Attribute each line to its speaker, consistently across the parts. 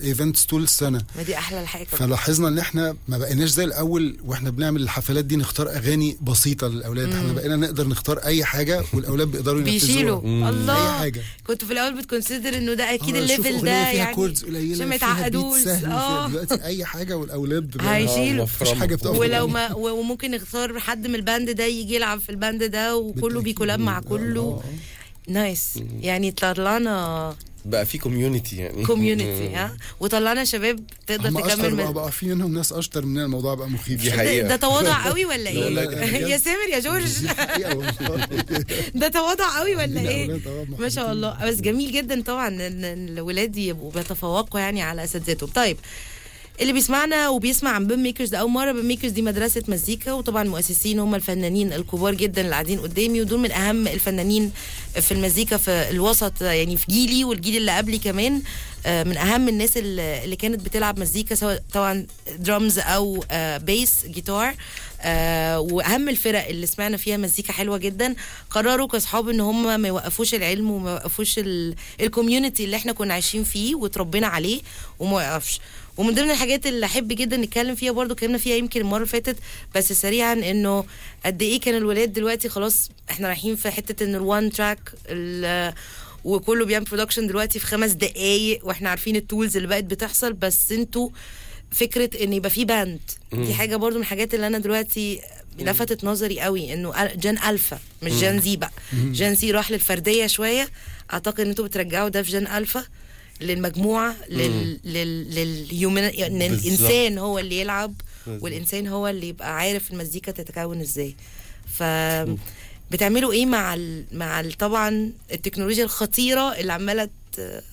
Speaker 1: ايفنتس طول السنه
Speaker 2: ما دي احلى الحاجه
Speaker 1: فلاحظنا ان احنا ما بقيناش زي الاول واحنا بنعمل الحفلات دي نختار اغاني بسيطه للاولاد احنا بقينا نقدر نختار اي حاجه والاولاد بيقدروا
Speaker 2: بيشيلوا
Speaker 1: ينفذوها
Speaker 2: الله
Speaker 1: اي حاجه
Speaker 2: كنت في الاول بتكونسيدر انه ده اكيد
Speaker 1: آه، شوف
Speaker 2: الليفل
Speaker 1: أغنية
Speaker 2: ده
Speaker 1: فيها
Speaker 2: يعني
Speaker 1: كوردز قليله
Speaker 2: عشان ما
Speaker 1: فيها beat
Speaker 2: يتعقدوش
Speaker 1: سهل فيها
Speaker 2: اه
Speaker 1: دلوقتي اي حاجه والاولاد بقى-
Speaker 2: هيشيلوا.
Speaker 1: مفيش حاجه بتقف
Speaker 2: ولو
Speaker 1: قدامهم.
Speaker 2: ما و- وممكن نختار حد من الباند ده يجي يلعب في الباند ده وكله
Speaker 1: بالتأكيد.
Speaker 2: بيكولاب مع
Speaker 1: آه،
Speaker 2: كله
Speaker 1: آه،
Speaker 2: نايس يعني طلعنا
Speaker 3: بقى في كوميونتي يعني
Speaker 2: كوميونتي ها وطلعنا شباب تقدر
Speaker 1: هم اشطر
Speaker 2: تكمل
Speaker 1: بقى,
Speaker 2: من
Speaker 1: بقى في منهم ناس اشطر مننا الموضوع بقى مخيف
Speaker 3: دي
Speaker 1: شوية.
Speaker 3: حقيقة.
Speaker 2: ده, ده تواضع قوي ولا
Speaker 1: لا، لا،
Speaker 2: ايه
Speaker 1: بجد.
Speaker 2: يا سامر يا جورج
Speaker 1: دي حقيقة والله.
Speaker 2: ده تواضع قوي ولا
Speaker 1: لا،
Speaker 2: ايه
Speaker 1: أولاد، آه،
Speaker 2: ما شاء الله بس جميل جدا طبعا ان إن الولاد يبقوا بيتفوقوا يعني على اساتذتهم طيب اللي بيسمعنا وبيسمع عن بيم ميكرز ده اول مره بيم ميكرز دي مدرسه مزيكا وطبعا المؤسسين هم الفنانين الكبار جدا اللي قاعدين قدامي ودول من اهم الفنانين في المزيكا في الوسط يعني في جيلي والجيل اللي قبلي كمان آه، من اهم الناس اللي اللي كانت بتلعب مزيكا سواء طبعا درامز او آه، بيس جيتار آه، واهم الفرق اللي سمعنا فيها مزيكا حلوه جدا قرروا كاصحاب ان هم ما يوقفوش العلم وما يوقفوش ال- الكوميونتي اللي احنا كنا عايشين فيه وتربينا عليه وما يوقفش ومن ضمن الحاجات اللي احب جدا نتكلم فيها برضو اتكلمنا فيها يمكن المره اللي فاتت بس سريعا انه قد ايه كان الولاد دلوقتي خلاص احنا رايحين في حته ان الوان تراك ال- وكله بيعمل برودكشن دلوقتي في خمس دقايق واحنا عارفين التولز اللي بقت بتحصل بس انتوا فكره ان يبقى في باند دي حاجه برضو من الحاجات اللي انا دلوقتي لفتت نظري قوي انه أل- جن الفا مش جن زي بقى جن زي راح للفرديه شويه اعتقد ان انتوا بترجعوا ده في جن الفا للمجموعه لل لل للهيومن ان
Speaker 3: بالظبط.
Speaker 2: الانسان هو اللي يلعب
Speaker 3: بالظبط.
Speaker 2: والانسان هو اللي يبقى عارف المزيكا تتكون ازاي ف بتعملوا ايه مع ال... مع ال... طبعا التكنولوجيا الخطيره اللي عماله ت-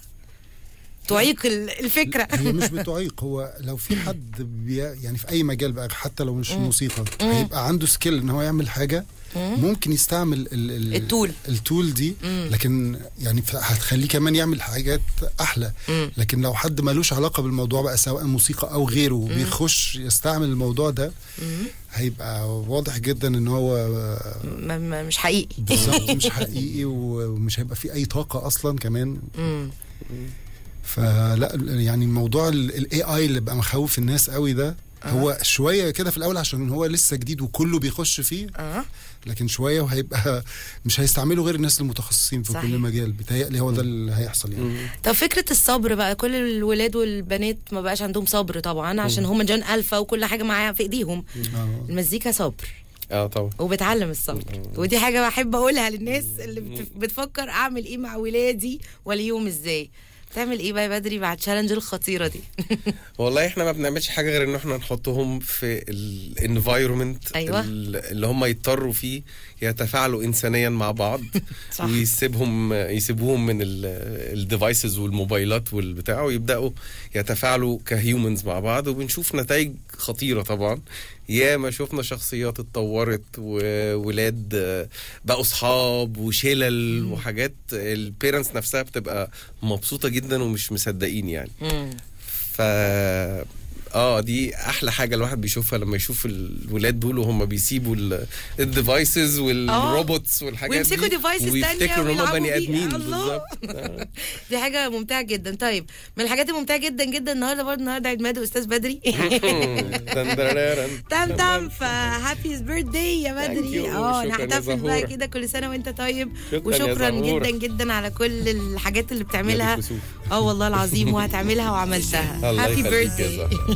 Speaker 2: تعيق ال- الفكره
Speaker 1: هي مش بتعيق هو لو في حد بي يعني في اي مجال بقى حتى لو مش الموسيقى هيبقى عنده سكيل ان هو يعمل حاجه ممكن يستعمل ال ال
Speaker 2: التول.
Speaker 1: التول دي لكن يعني ف- هتخليه كمان يعمل حاجات احلى لكن لو حد ملوش علاقه بالموضوع بقى سواء موسيقى او غيره وبيخش يستعمل الموضوع ده هيبقى واضح جدا ان هو
Speaker 2: ما- ما- مش حقيقي
Speaker 1: بالظبط مش حقيقي ومش هيبقى فيه اي طاقه اصلا كمان
Speaker 2: مم.
Speaker 1: فلا يعني موضوع الاي اي اللي بقى مخوف الناس قوي ده هو شويه كده في الاول عشان هو لسه جديد وكله بيخش فيه
Speaker 2: اه
Speaker 1: لكن شويه وهيبقى مش هيستعملوا غير الناس المتخصصين في
Speaker 2: صحيح.
Speaker 1: كل مجال بيتهيألي هو ده اللي هيحصل يعني
Speaker 2: طب فكرة الصبر بقى كل الولاد والبنات ما بقاش عندهم صبر طبعا عشان هم جان ألفا وكل حاجة معايا في ايديهم
Speaker 1: آه.
Speaker 2: المزيكا صبر
Speaker 3: اه طبعا
Speaker 2: وبتعلم الصبر ودي حاجة بحب أقولها للناس اللي بت- بتفكر أعمل إيه مع ولادي وليهم إزاي تعمل إيه بقى يا بدري بعد تشالنج الخطيرة دي
Speaker 3: والله احنا ما بنعملش حاجه غير ان احنا نحطهم في الانفايرمنت
Speaker 2: أيوة.
Speaker 3: اللي هم يضطروا فيه يتفاعلوا انسانيا مع بعض
Speaker 2: صح.
Speaker 3: ويسيبهم يسيبوهم من الديفايسز والموبايلات والبتاع ويبداوا يتفاعلوا كهيومنز مع بعض وبنشوف نتائج خطيره طبعا يا ما شفنا شخصيات اتطورت وولاد آه، بقوا صحاب وشلل وحاجات البيرنتس نفسها بتبقى مبسوطه جدا ومش مصدقين يعني
Speaker 2: مم.
Speaker 3: ف اه دي احلى حاجه الواحد بيشوفها لما يشوف الولاد دول وهم بيسيبوا الديفايسز والروبوتس والحاجات
Speaker 2: ويمسكوا
Speaker 3: دي
Speaker 2: devices تانية
Speaker 3: ويفتكروا ان هم
Speaker 2: ويلعبوا
Speaker 3: بني
Speaker 2: بيها.
Speaker 3: ادمين
Speaker 2: الله.
Speaker 3: بالظبط
Speaker 2: دي حاجة ممتعة جدا طيب من الحاجات الممتعة جدا جدا النهاردة برضه النهاردة عيد ميلاد أستاذ بدري
Speaker 3: دندرارارن.
Speaker 2: تم تم فهابي بيرثداي يا
Speaker 3: Thank
Speaker 2: بدري
Speaker 3: you.
Speaker 2: اه
Speaker 3: شكراً يا
Speaker 2: نحتفل بقى
Speaker 3: زهورة.
Speaker 2: كده كل سنه وانت طيب
Speaker 3: شكراً يا
Speaker 2: وشكرا
Speaker 3: زهورة.
Speaker 2: جدا جدا على كل الحاجات اللي بتعملها
Speaker 3: يا بكسوف.
Speaker 2: اه والله العظيم وهتعملها وعملتها
Speaker 3: الله
Speaker 2: هابي
Speaker 3: يخليك يا
Speaker 2: بيرثداي
Speaker 3: زهرة.